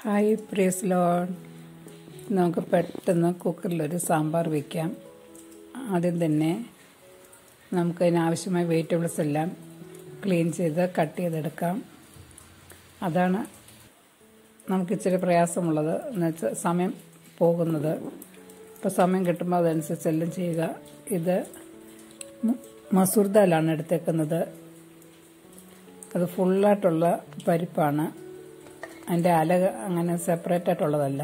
hi പ്രീസ് loan നമുക്ക് പെട്ടെന്ന് കുക്കറിലൊരു സാമ്പാർ വയ്ക്കാം ആദ്യം തന്നെ നമുക്ക് അതിനാവശ്യമായ വെജിറ്റബിൾസ് എല്ലാം ക്ലീൻ ചെയ്ത് കട്ട് ചെയ്തെടുക്കാം അതാണ് നമുക്ക് ഇച്ചിരി പ്രയാസമുള്ളത് എന്ന് വെച്ചാൽ സമയം പോകുന്നത് ഇപ്പോൾ സമയം കിട്ടുമ്പോൾ അതനുസരിച്ച് എല്ലാം ചെയ്യുക ഇത് മസൂർ ദാലാണ് എടുത്തേക്കുന്നത് അത് ഫുള്ളായിട്ടുള്ള പരിപ്പാണ് അതിൻ്റെ അല അങ്ങനെ സെപ്പറേറ്റ് ആയിട്ടുള്ളതല്ല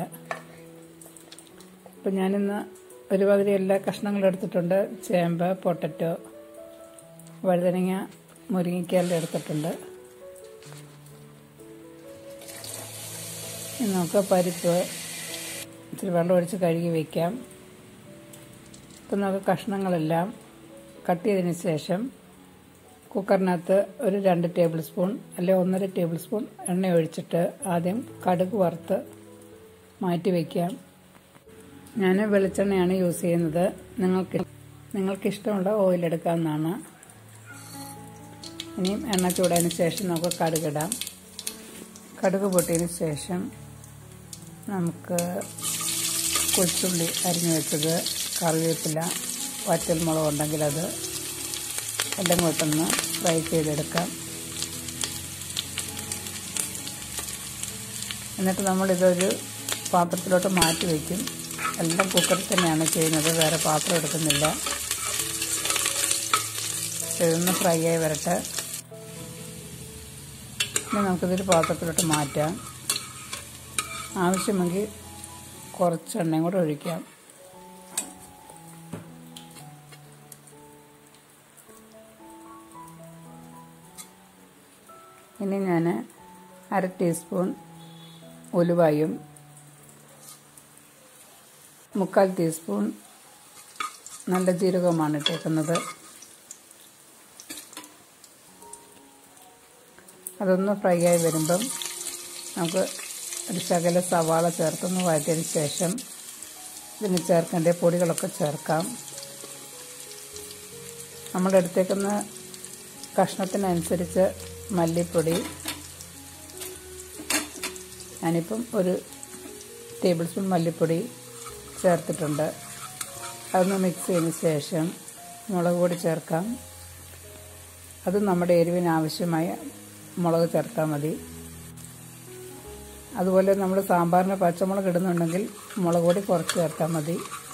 അപ്പം ഞാനിന്ന് ഒരുമാതിരി എല്ലാ കഷ്ണങ്ങളും എടുത്തിട്ടുണ്ട് ചേമ്പ് പൊട്ടറ്റോ വഴുതനങ്ങ മുരിങ്ങയ്ക്കെല്ലാം എടുത്തിട്ടുണ്ട് ഇനി നമുക്ക് പരിപ്പ് ഇച്ചിരി വെള്ളം ഒഴിച്ച് കഴുകി വയ്ക്കാം ഇപ്പം നമുക്ക് കഷ്ണങ്ങളെല്ലാം കട്ട് ചെയ്തതിന് ശേഷം കുക്കറിനകത്ത് ഒരു രണ്ട് ടേബിൾ സ്പൂൺ അല്ലെ ഒന്നര ടേബിൾ സ്പൂൺ എണ്ണ ഒഴിച്ചിട്ട് ആദ്യം കടുക് വറുത്ത് മാറ്റി വയ്ക്കാം ഞാൻ വെളിച്ചെണ്ണയാണ് യൂസ് ചെയ്യുന്നത് നിങ്ങൾക്ക് നിങ്ങൾക്ക് ഇഷ്ടമുള്ള ഓയിൽ എടുക്കാവുന്നതാണ് ഇനിയും എണ്ണ ചൂടായതിന് ശേഷം നമുക്ക് കടുകിടാം കടുക് പൊട്ടിയതിന് ശേഷം നമുക്ക് കൊച്ചുള്ളി അരിഞ്ഞു വെച്ചത് കറിവേപ്പില വറ്റൽമുളക് ഉണ്ടെങ്കിൽ അത് എല്ലാം കൂട്ടൊന്ന് ഫ്രൈ ചെയ്തെടുക്കാം എന്നിട്ട് നമ്മളിതൊരു പാത്രത്തിലോട്ട് മാറ്റി വയ്ക്കും എല്ലാം കുക്കറിൽ തന്നെയാണ് ചെയ്യുന്നത് വേറെ പാത്രം എടുക്കുന്നില്ല ഇതൊന്ന് ഫ്രൈ ആയി വരട്ടെ ഇനി നമുക്കിതൊരു പാത്രത്തിലോട്ട് മാറ്റാം ആവശ്യമെങ്കിൽ കുറച്ച് എണ്ണയും കൂടെ ഒഴിക്കാം ഇനി ഞാൻ അര ടീസ്പൂൺ ഉലുവായും മുക്കാൽ ടീസ്പൂൺ നല്ല ജീരകമാണ് ഇട്ടേക്കുന്നത് അതൊന്ന് ഫ്രൈ ആയി വരുമ്പം നമുക്ക് ഒരു ശകല സവാള ചേർത്തൊന്ന് വഴറ്റിയതിന് ശേഷം ഇതിന് ചേർക്കേണ്ട പൊടികളൊക്കെ ചേർക്കാം നമ്മൾ എടുത്തേക്കുന്ന കഷ്ണത്തിനനുസരിച്ച് മല്ലിപ്പൊടി ഞാനിപ്പം ഒരു ടേബിൾ സ്പൂൺ മല്ലിപ്പൊടി ചേർത്തിട്ടുണ്ട് അതൊന്ന് മിക്സ് ചെയ്തതിന് ശേഷം മുളക് പൊടി ചേർക്കാം അത് നമ്മുടെ എരിവിന് ആവശ്യമായ മുളക് ചേർത്താൽ മതി അതുപോലെ നമ്മൾ സാമ്പാറിന് പച്ചമുളക് ഇടുന്നുണ്ടെങ്കിൽ മുളക് പൊടി കുറച്ച് ചേർത്താൽ മതി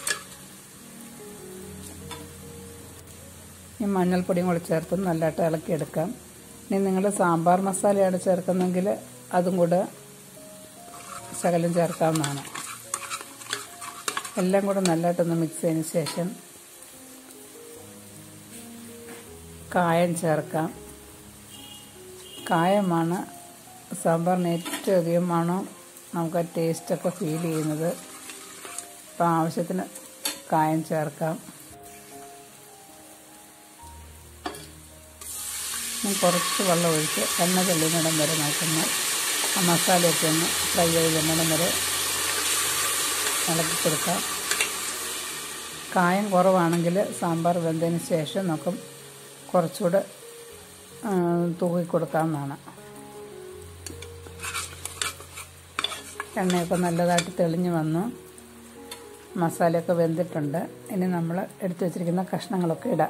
ഈ മഞ്ഞൾപ്പൊടിയും കൂടി ചേർത്ത് നല്ലതായിട്ട് ഇളക്കിയെടുക്കാം ഇനി നിങ്ങൾ സാമ്പാർ മസാലയാണ് ചേർക്കുന്നതെങ്കിൽ അതും കൂടെ ശകലം ചേർക്കാവുന്നതാണ് എല്ലാം കൂടെ നല്ലതായിട്ടൊന്ന് മിക്സ് ചെയ്തതിന് ശേഷം കായം ചേർക്കാം കായമാണ് സാമ്പാറിന് ഏറ്റവും അധികം മണം നമുക്ക് ആ ടേസ്റ്റൊക്കെ ഫീൽ ചെയ്യുന്നത് അപ്പോൾ ആവശ്യത്തിന് കായം ചേർക്കാം കുറച്ച് വെള്ളം ഒഴിച്ച് എണ്ണ തെള്ളുന്നിടം വരെ നോക്കുന്ന ആ മസാലയൊക്കെ ഒന്ന് ഫ്രൈ ചെയ്ത് വരുന്നിടം വരെ ഇളക്കി കൊടുക്കാം കായം കുറവാണെങ്കിൽ സാമ്പാർ വെന്തതിന് ശേഷം നമുക്ക് കുറച്ചുകൂടെ തൂക്കി കൊടുക്കാവുന്നതാണ് എണ്ണയൊക്കെ നല്ലതായിട്ട് തെളിഞ്ഞ് വന്നു മസാലയൊക്കെ വെന്തിട്ടുണ്ട് ഇനി നമ്മൾ എടുത്തു വച്ചിരിക്കുന്ന കഷ്ണങ്ങളൊക്കെ ഇടാം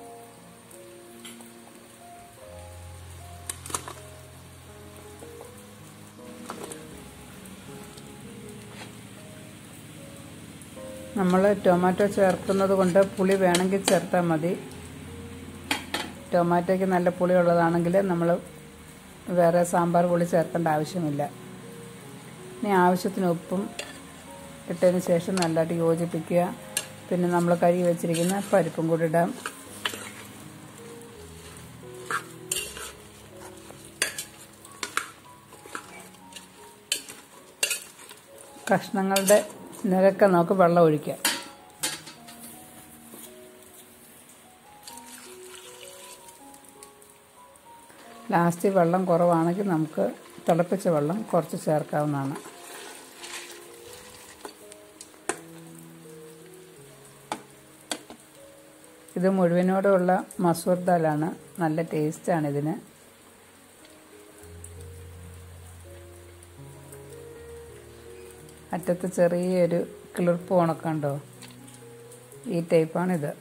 നമ്മൾ ടൊമാറ്റോ ചേർക്കുന്നത് കൊണ്ട് പുളി വേണമെങ്കിൽ ചേർത്താൽ മതി ടൊമാറ്റോയ്ക്ക് നല്ല പുളി ഉള്ളതാണെങ്കിൽ നമ്മൾ വേറെ സാമ്പാർ പുളി ചേർക്കേണ്ട ആവശ്യമില്ല ഇനി ആവശ്യത്തിന് ഉപ്പും ഇട്ടതിന് ശേഷം നല്ലതായിട്ട് യോജിപ്പിക്കുക പിന്നെ നമ്മൾ കഴുകി വെച്ചിരിക്കുന്ന പരിപ്പും കൂടി ഇടാം കഷ്ണങ്ങളുടെ നിരക്ക നമുക്ക് വെള്ളം ഒഴിക്കാം ലാസ്റ്റ് വെള്ളം കുറവാണെങ്കിൽ നമുക്ക് തിളപ്പിച്ച വെള്ളം കുറച്ച് ചേർക്കാവുന്നതാണ് ഇത് മുഴുവനോടുള്ള മസൂർ ദാലാണ് നല്ല ടേസ്റ്റാണ് ഇതിന് അറ്റത്ത് ചെറിയൊരു കിളിർപ്പ് ഉണക്കണ്ടോ ഈ ടൈപ്പാണിത്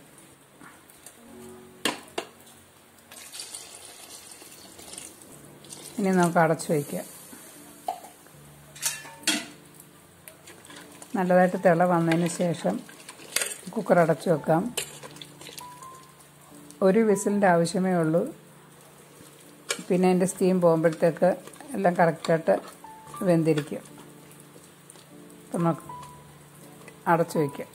ഇനി നമുക്ക് അടച്ചു വയ്ക്കാം നല്ലതായിട്ട് തിള വന്നതിന് ശേഷം കുക്കർ അടച്ചു വെക്കാം ഒരു വിസിലിൻ്റെ ആവശ്യമേ ഉള്ളൂ പിന്നെ അതിൻ്റെ സ്റ്റീം പോകുമ്പോഴത്തേക്ക് എല്ലാം കറക്റ്റായിട്ട് വെന്തിരിക്കും അപ്പം നമുക്ക് അടച്ചു വയ്ക്കാം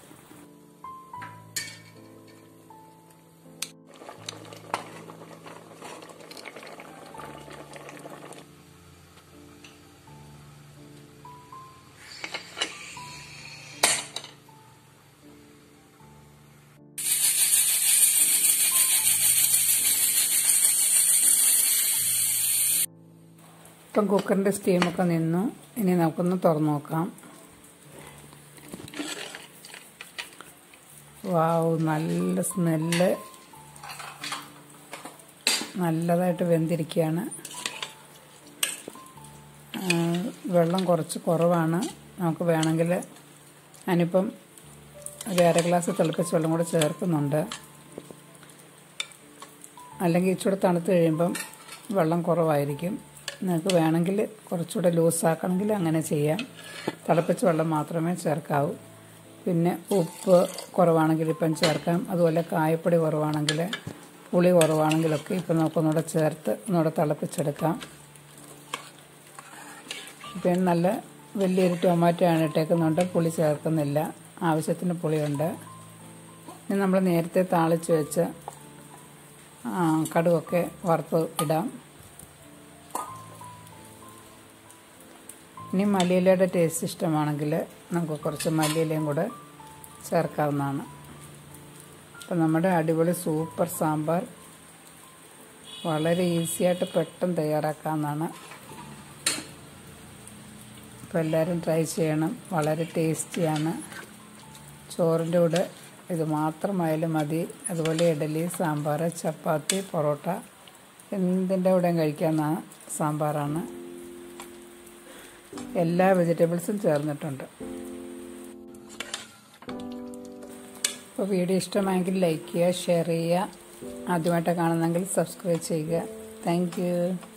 ഇപ്പം കുക്കറിൻ്റെ സ്റ്റീമൊക്കെ നിന്നു ഇനി നമുക്കൊന്ന് തുറന്നു നോക്കാം വാവ് നല്ല സ്മെല്ല് നല്ലതായിട്ട് വെന്തിരിക്കുകയാണ് വെള്ളം കുറച്ച് കുറവാണ് നമുക്ക് വേണമെങ്കിൽ ഞാനിപ്പം ഒരു അര ഗ്ലാസ് തിളപ്പിച്ച വെള്ളം കൂടെ ചേർക്കുന്നുണ്ട് അല്ലെങ്കിൽ ഇച്ചിരി തണുത്ത് കഴിയുമ്പം വെള്ളം കുറവായിരിക്കും നിങ്ങൾക്ക് വേണമെങ്കിൽ കുറച്ചുകൂടെ ലൂസാക്കണമെങ്കിൽ അങ്ങനെ ചെയ്യാം തിളപ്പിച്ച വെള്ളം മാത്രമേ ചേർക്കാവൂ പിന്നെ ഉപ്പ് കുറവാണെങ്കിൽ ഇപ്പം ചേർക്കാം അതുപോലെ കായപ്പൊടി കുറവാണെങ്കിൽ പുളി കുറവാണെങ്കിലൊക്കെ ഇപ്പം നമുക്കൊന്നുകൂടെ ചേർത്ത് ഒന്നുകൂടെ തിളപ്പിച്ചെടുക്കാം ഇപ്പം നല്ല വലിയൊരു ടൊമാറ്റോ ആണ് ഇട്ടേക്കുന്നുണ്ട് പുളി ചേർക്കുന്നില്ല ആവശ്യത്തിന് പുളിയുണ്ട് ഇനി നമ്മൾ നേരത്തെ താളിച്ച് വെച്ച് കടുവൊക്കെ വറുത്ത് ഇടാം ഇനി മല്ലിയിലയുടെ ടേസ്റ്റ് ഇഷ്ടമാണെങ്കിൽ നമുക്ക് കുറച്ച് മല്ലിയിലയും കൂടെ ചേർക്കാവുന്നതാണ് അപ്പം നമ്മുടെ അടിപൊളി സൂപ്പർ സാമ്പാർ വളരെ ഈസിയായിട്ട് പെട്ടെന്ന് തയ്യാറാക്കാവുന്നതാണ് അപ്പോൾ എല്ലാവരും ട്രൈ ചെയ്യണം വളരെ ടേസ്റ്റിയാണ് ചോറിൻ്റെ കൂടെ ഇത് മാത്രമായാലും മതി അതുപോലെ ഇഡലി സാമ്പാർ ചപ്പാത്തി പൊറോട്ട എന്തിൻ്റെ കൂടെയും കഴിക്കാവുന്ന സാമ്പാറാണ് എല്ലാ വെജിറ്റബിൾസും ചേർന്നിട്ടുണ്ട് അപ്പോൾ വീഡിയോ ഇഷ്ടമായെങ്കിൽ ലൈക്ക് ചെയ്യുക ഷെയർ ചെയ്യുക ആദ്യമായിട്ട് കാണുന്നെങ്കിൽ സബ്സ്ക്രൈബ് ചെയ്യുക താങ്ക്